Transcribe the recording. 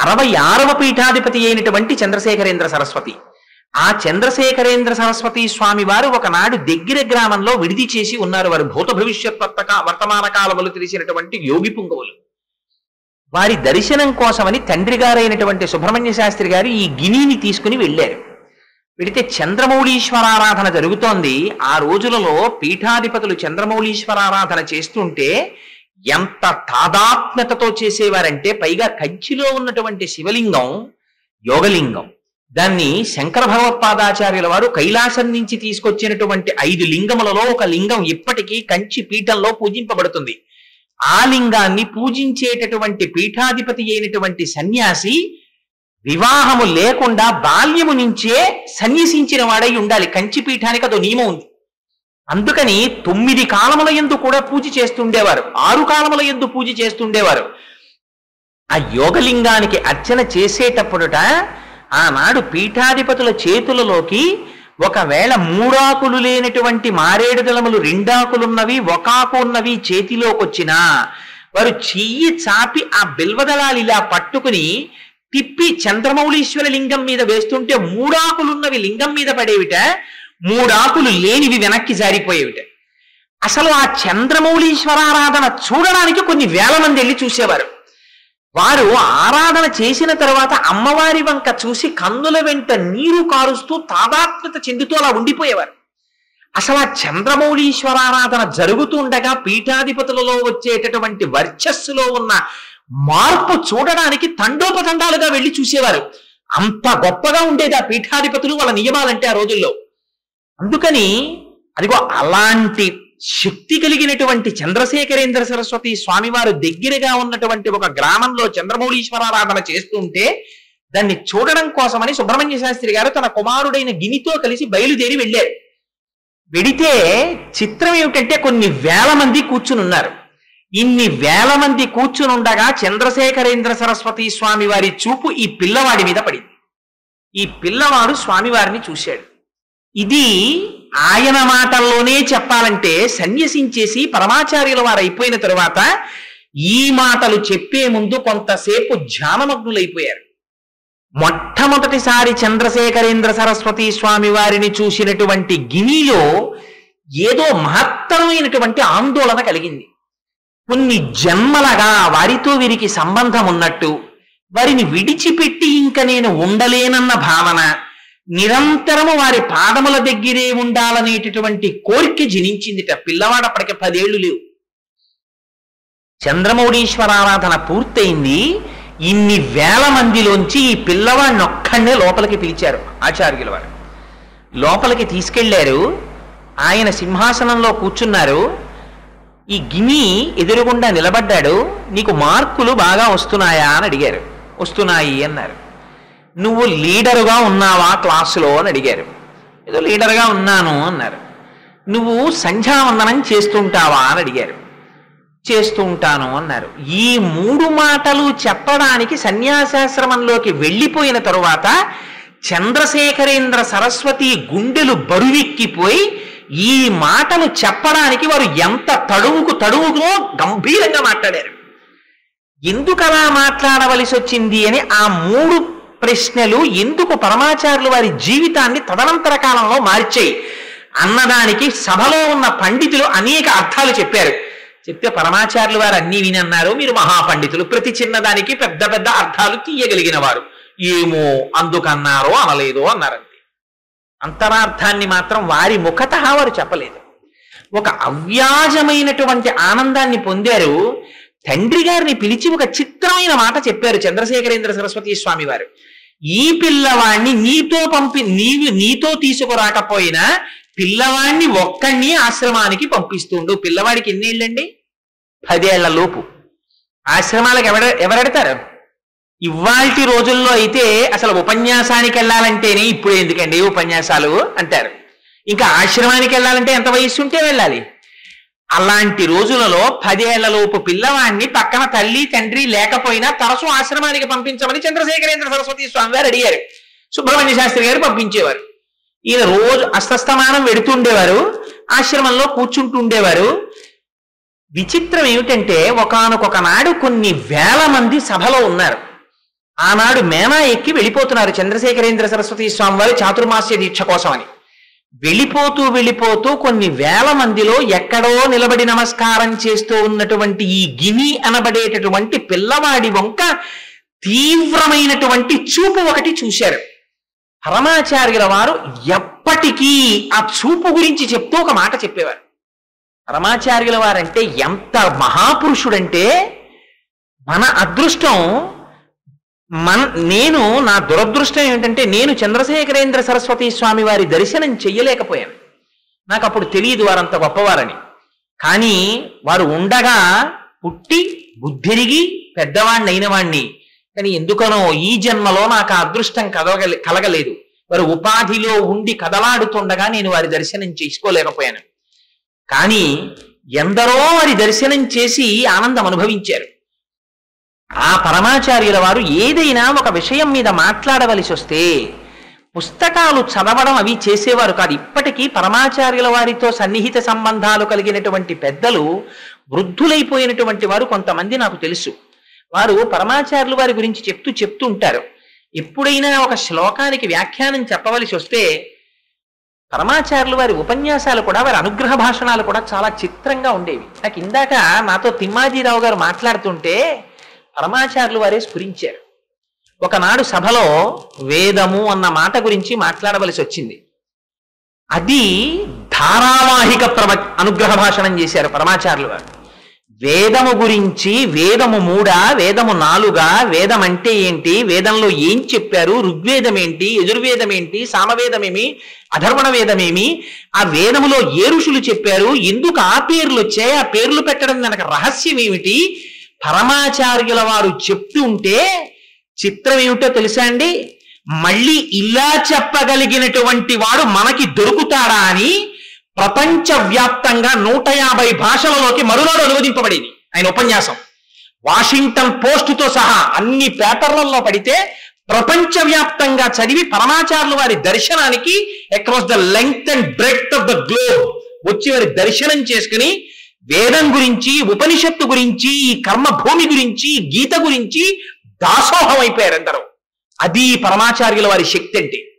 అరవై ఆరవ పీఠాధిపతి అయినటువంటి చంద్రశేఖరేంద్ర సరస్వతి ఆ చంద్రశేఖరేంద్ర సరస్వతి స్వామి వారు ఒకనాడు దగ్గర గ్రామంలో విడిది చేసి ఉన్నారు వారు భూత భవిష్యత్ వర్తక వర్తమాన కాలములు తెలిసినటువంటి యోగి పుంగవులు వారి దర్శనం కోసమని తండ్రి గారైనటువంటి సుబ్రహ్మణ్య శాస్త్రి గారు ఈ గినిని తీసుకుని వెళ్ళారు వెడితే చంద్రమౌళీశ్వరారాధన జరుగుతోంది ఆ రోజులలో పీఠాధిపతులు చంద్రమౌళీశ్వరారాధన చేస్తుంటే ఎంత తాదాత్మ్యతతో చేసేవారంటే పైగా కంచిలో ఉన్నటువంటి శివలింగం యోగలింగం దాన్ని శంకర భగవత్పాదాచార్యుల వారు కైలాసం నుంచి తీసుకొచ్చినటువంటి ఐదు లింగములలో ఒక లింగం ఇప్పటికీ కంచి పీఠంలో పూజింపబడుతుంది ఆ లింగాన్ని పూజించేటటువంటి పీఠాధిపతి అయినటువంటి సన్యాసి వివాహము లేకుండా బాల్యము నుంచే సన్యసించిన వాడై ఉండాలి కంచి పీఠానికి అదో నియమం ఉంది అందుకని తొమ్మిది కాలముల ఎందు కూడా పూజ చేస్తుండేవారు ఆరు కాలముల ఎందు పూజ చేస్తుండేవారు ఆ యోగలింగానికి అర్చన చేసేటప్పుడుట ఆనాడు పీఠాధిపతుల చేతులలోకి ఒకవేళ మూడాకులు లేనటువంటి మారేడు దళములు రెండాకులున్నవి ఒకాకు ఉన్నవి చేతిలోకొచ్చినా వారు చెయ్యి చాపి ఆ బిల్వదళాలు ఇలా పట్టుకుని తిప్పి చంద్రమౌళీశ్వర లింగం మీద వేస్తుంటే మూడాకులున్నవి లింగం మీద పడేవిట మూడాకులు లేనివి వెనక్కి జారిపోయేవిట అసలు ఆ చంద్రమౌళీశ్వరారాధన చూడడానికి కొన్ని వేల మంది వెళ్ళి చూసేవారు వారు ఆరాధన చేసిన తర్వాత అమ్మవారి వంక చూసి కన్నుల వెంట నీరు కారుస్తూ తాదాత్మ్యత చెందుతూ అలా ఉండిపోయేవారు అసలు ఆ చంద్రమౌళీశ్వరారాధన జరుగుతుండగా పీఠాధిపతులలో వచ్చేటటువంటి వర్చస్సులో ఉన్న మార్పు చూడడానికి తండోపతండాలుగా వెళ్ళి చూసేవారు అంత గొప్పగా ఉండేది ఆ పీఠాధిపతులు వాళ్ళ నియమాలంటే ఆ రోజుల్లో అందుకని అదిగో అలాంటి శక్తి కలిగినటువంటి చంద్రశేఖరేంద్ర సరస్వతి స్వామివారు దగ్గరగా ఉన్నటువంటి ఒక గ్రామంలో చంద్రమౌళీశ్వరారాధన చేస్తుంటే దాన్ని చూడడం కోసమని సుబ్రహ్మణ్య శాస్త్రి గారు తన కుమారుడైన గినితో కలిసి బయలుదేరి వెళ్ళారు వెడితే చిత్రం ఏమిటంటే కొన్ని వేల మంది కూర్చుని ఉన్నారు ఇన్ని వేల మంది కూర్చుని ఉండగా చంద్రశేఖరేంద్ర సరస్వతి స్వామి వారి చూపు ఈ పిల్లవాడి మీద పడింది ఈ పిల్లవాడు స్వామివారిని చూశాడు ఇది ఆయన మాటల్లోనే చెప్పాలంటే సన్యసించేసి పరమాచార్యుల వారు అయిపోయిన తరువాత ఈ మాటలు చెప్పే ముందు కొంతసేపు ధ్యానమగ్నులైపోయారు మొట్టమొదటిసారి చంద్రశేఖరేంద్ర సరస్వతి స్వామి వారిని చూసినటువంటి గినిలో ఏదో మహత్తరమైనటువంటి ఆందోళన కలిగింది కొన్ని జన్మలగా వారితో వీరికి సంబంధం ఉన్నట్టు వారిని విడిచిపెట్టి ఇంక నేను ఉండలేనన్న భావన నిరంతరము వారి పాదముల దగ్గరే ఉండాలనేటటువంటి కోరిక జనించిందిట పిల్లవాడు అప్పటికి పదేళ్లు లేవు చంద్రమౌళీశ్వరారాధన పూర్తయింది ఇన్ని వేల మందిలోంచి ఈ పిల్లవాడిని ఒక్కడే లోపలికి పిలిచారు ఆచార్యుల వారు లోపలికి తీసుకెళ్లారు ఆయన సింహాసనంలో కూర్చున్నారు ఈ గిని ఎదురుగుండా నిలబడ్డాడు నీకు మార్కులు బాగా వస్తున్నాయా అని అడిగారు వస్తున్నాయి అన్నారు నువ్వు లీడరుగా ఉన్నావా క్లాసులో అని అడిగారు ఏదో లీడర్గా ఉన్నాను అన్నారు నువ్వు సంధ్యావందనం చేస్తుంటావా అని అడిగారు చేస్తూ ఉంటాను అన్నారు ఈ మూడు మాటలు చెప్పడానికి సన్యాసాశ్రమంలోకి వెళ్ళిపోయిన తరువాత చంద్రశేఖరేంద్ర సరస్వతి గుండెలు బరువెక్కిపోయి ఈ మాటలు చెప్పడానికి వారు ఎంత తడువుకు తడువుకునో గంభీరంగా మాట్లాడారు ఎందుకు అలా మాట్లాడవలసి వచ్చింది అని ఆ మూడు ప్రశ్నలు ఎందుకు పరమాచారులు వారి జీవితాన్ని తదనంతర కాలంలో మార్చాయి అన్నదానికి సభలో ఉన్న పండితులు అనేక అర్థాలు చెప్పారు చెప్తే పరమాచారులు వారు అన్ని విని అన్నారు మీరు మహాపండితులు ప్రతి చిన్నదానికి పెద్ద పెద్ద అర్థాలు తీయగలిగిన వారు ఏమో అందుకన్నారో అనలేదో అన్నారంతే అంతరార్థాన్ని మాత్రం వారి ముఖత వారు చెప్పలేదు ఒక అవ్యాజమైనటువంటి ఆనందాన్ని పొందారు తండ్రి గారిని పిలిచి ఒక చిత్రమైన మాట చెప్పారు చంద్రశేఖరేంద్ర సరస్వతి స్వామి వారు ఈ పిల్లవాణ్ణి నీతో పంపి నీవు నీతో తీసుకురాకపోయినా పిల్లవాణ్ణి ఒక్కడిని ఆశ్రమానికి పంపిస్తుండు పిల్లవాడికి ఎన్నేళ్ళండి పదేళ్ల లోపు ఆశ్రమాలకు ఎవడ ఎవరెడతారు ఇవాల్టి రోజుల్లో అయితే అసలు ఉపన్యాసానికి వెళ్ళాలంటేనే ఇప్పుడు ఎందుకండి ఉపన్యాసాలు అంటారు ఇంకా ఆశ్రమానికి వెళ్ళాలంటే ఎంత వయస్సు ఉంటే వెళ్ళాలి అలాంటి రోజులలో పదేళ్లలోపు పిల్లవాడిని పక్కన తల్లి తండ్రి లేకపోయినా తరచు ఆశ్రమానికి పంపించమని చంద్రశేఖరేంద్ర సరస్వతి స్వామి వారు అడిగారు సుబ్రహ్మణ్య శాస్త్రి గారు పంపించేవారు ఈయన రోజు అస్తస్తమానం వెడుతుండేవారు ఆశ్రమంలో కూర్చుంటూ ఉండేవారు విచిత్రం ఏమిటంటే ఒకనొక నాడు కొన్ని వేల మంది సభలో ఉన్నారు ఆనాడు మేనా ఎక్కి వెళ్ళిపోతున్నారు చంద్రశేఖరేంద్ర సరస్వతి స్వామి వారి చాతుర్మాస్య దీక్ష కోసమని వెళ్ళిపోతూ వెళ్ళిపోతూ కొన్ని వేల మందిలో ఎక్కడో నిలబడి నమస్కారం చేస్తూ ఉన్నటువంటి ఈ గిని అనబడేటటువంటి పిల్లవాడి వంక తీవ్రమైనటువంటి చూపు ఒకటి చూశారు పరమాచార్యుల వారు ఎప్పటికీ ఆ చూపు గురించి చెప్తూ ఒక మాట చెప్పేవారు పరమాచార్యుల వారంటే ఎంత మహాపురుషుడంటే మన అదృష్టం మన నేను నా దురదృష్టం ఏమిటంటే నేను చంద్రశేఖరేంద్ర సరస్వతి స్వామి వారి దర్శనం చెయ్యలేకపోయాను నాకు అప్పుడు తెలియదు వారంత గొప్పవారని కానీ వారు ఉండగా పుట్టి బుద్ధిరిగి పెద్దవాణ్ణి అయిన వాణ్ణి కానీ ఎందుకనో ఈ జన్మలో నాకు ఆ అదృష్టం కలగలే కలగలేదు వారు ఉపాధిలో ఉండి కదలాడుతుండగా నేను వారి దర్శనం చేసుకోలేకపోయాను కానీ ఎందరో వారి దర్శనం చేసి ఆనందం అనుభవించారు ఆ పరమాచార్యుల వారు ఏదైనా ఒక విషయం మీద మాట్లాడవలసి వస్తే పుస్తకాలు చదవడం అవి చేసేవారు కాదు ఇప్పటికీ పరమాచార్యుల వారితో సన్నిహిత సంబంధాలు కలిగినటువంటి పెద్దలు వృద్ధులైపోయినటువంటి వారు కొంతమంది నాకు తెలుసు వారు పరమాచార్యుల వారి గురించి చెప్తూ చెప్తూ ఉంటారు ఎప్పుడైనా ఒక శ్లోకానికి వ్యాఖ్యానం చెప్పవలసి వస్తే పరమాచార్యుల వారి ఉపన్యాసాలు కూడా వారి అనుగ్రహ భాషణాలు కూడా చాలా చిత్రంగా ఉండేవి నాకు ఇందాక నాతో తిమ్మాజీరావు గారు మాట్లాడుతుంటే పరమాచార్యులు వారే స్ఫురించారు ఒకనాడు సభలో వేదము అన్న మాట గురించి మాట్లాడవలసి వచ్చింది అది ధారావాహిక ప్రవ అనుగ్రహ భాషణం చేశారు పరమాచార్యులు వారు వేదము గురించి వేదము మూడా వేదము నాలుగా వేదం అంటే ఏంటి వేదంలో ఏం చెప్పారు ఋగ్వేదం ఏంటి యజుర్వేదం ఏంటి సామవేదమేమి అధర్వణ వేదమేమి ఆ వేదములో ఏ ఋషులు చెప్పారు ఎందుకు ఆ పేర్లు వచ్చాయి ఆ పేర్లు పెట్టడం వెనక రహస్యం ఏమిటి పరమాచార్యుల వారు చెప్తూ ఉంటే చిత్రం ఏమిటో తెలుసా అండి మళ్ళీ ఇలా చెప్పగలిగినటువంటి వాడు మనకి దొరుకుతాడా అని ప్రపంచ వ్యాప్తంగా నూట యాభై భాషలలోకి మరునాడు అనువదింపబడింది ఆయన ఉపన్యాసం వాషింగ్టన్ పోస్టుతో సహా అన్ని పేపర్లలో పడితే ప్రపంచ వ్యాప్తంగా చదివి పరమాచార్యుల వారి దర్శనానికి across the length and breadth of the globe వచ్చి వారి దర్శనం చేసుకుని వేదం గురించి ఉపనిషత్తు గురించి ఈ కర్మ భూమి గురించి ఈ గీత గురించి దాసోహం అయిపోయారు అందరూ అది పరమాచార్యుల వారి శక్తి అంటే